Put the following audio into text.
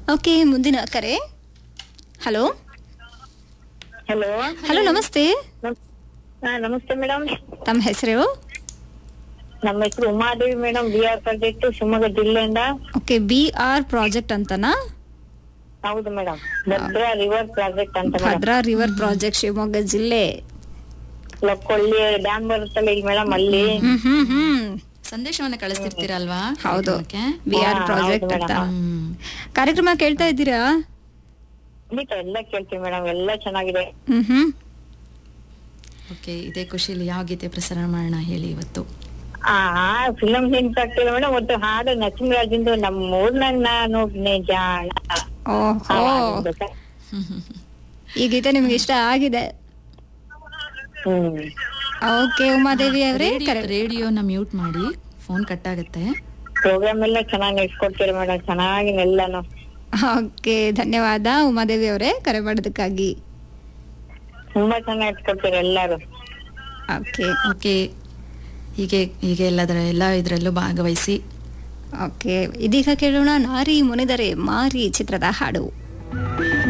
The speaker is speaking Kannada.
ಓಕೆ ಮುಂದಿನ ಕರೆ ಹಲೋ ಹಲೋ ಹಲೋ ನಮಸ್ತೆ ಹಾ ನಮಸ್ತೆ ಮೇಡಮ್ ತಮ್ಮ ಹೆಸರು ನಮ್ಮ ಹೆಸರು Umadevi madam B R project Shivamogga ಜಿಲ್ಲೆಯಿಂದ ಓಕೆ ಬಿ ಆರ್ ಪ್ರಾಜೆಕ್ಟ್ ಅಂತನಾ ಹೌದು ಮೇಡಮ್ ಭದ್ರಾ ರಿವರ್ ಪ್ರಾಜೆಕ್ಟ್ ಅಂತ madam Bhadra river project Shivamogga ಜಿಲ್ಲೆ ಲಕ್ಕೊಳ್ಳಿ ಡ್ಯಾಮ್ ಬರುತ್ತಲ್ಲ ಈಗ ಮೇಡಮ್ ಅಲ್ಲಿ ಹ್ಮ್ ಹ್ಮ್ ಹ್ಮ್ ಸಂದೇಶವನ್ನ ಕಳಿಸ್ತಿರ್ತೀರಲ್ವಾ ಹೌದು ಕಾರ್ಯಕ್ರಮಕ್ಕೆ? ಬಿ ಆರ್ ಹಾ, ಪ್ರಾಜೆಕ್ಟ್ ಹೌದು ಅಂತ madam. ಹ್ಮ್ ಕಾರ್ಯಕ್ರಮ ಕೇಳ್ತಾ ಇದ್ದೀರಾ ಖಂಡಿತ ಎಲ್ಲ ಕೇಳ್ತೀವಿ ಮೇಡಮ್ ಎಲ್ಲ ಚೆನ್ನಾಗಿದೆ ಹ್ಮ್ ಹ್ಮ್ ಓಕೆ ಇದೇ ಖುಷಿಲಿ ಯಾವ ಗೀತೆ ಪ್ರಸಾರ ಮಾಡೋಣ ಹೇಳಿ ಇವತ್ತು ಆ ಫಿಲಂ ನೆನ್ಪಾಗ್ತಿಲ್ಲ ಮೇಡಮ್ ಒಟ್ಟು ಹಾಡು ನರಸಿಂಹರಾಜಿಂದು ನಮ್ಮ ಊರ್ನಾಗ ನಾನು ಒಬ್ನೇ ಜಾಣ ಓಹೋ ಈ ಗೀತೆ ನಿಮ್ಗೆ ಇಷ್ಟ ಆಗಿದೆ ಹ್ಮ್ ಓಕೆ ಉಮಾದೇವಿ ಅವರೇ ಕರೆ ರೇಡಿಯೋನ ಮ್ಯೂಟ್ ಮಾಡಿ ಫೋನ್ ಕಟ್ ಆಗುತ್ತೆ ಪ್ರೋಗ್ರಾಮ್ ಎಲ್ಲ ಚೆನ್ನಾಗಿ ನಡೆಸ್ಕೊಡ್ತೀರಿ ಮೇಡಮ್ ಚೆನ್ನಾಗಿ ಎಲ್ಲಾನು ಓಕೆ ಧನ್ಯವಾದ ಉಮಾದೇವಿ ಅವರೇ ಕರೆ ಮಾಡೋದಕ್ಕಾಗಿ ತುಂಬಾ ಚೆನ್ನಾಗಿ ಇಟ್ಕೊಡ್ತೀರಿ ಎಲ್ಲಾರು ಓಕೆ ಓಕೆ ಹೀಗೆ ಹೀಗೆ ಎಲ್ಲದರ ಎಲ್ಲ ಇದರಲ್ಲೂ ಭಾಗವಹಿಸಿ ಓಕೆ ಇದೀಗ ಕೇಳೋಣ ನಾರಿ ಮುನಿದರೆ ಮಾರಿ ಚಿತ್ರದ ಹಾಡು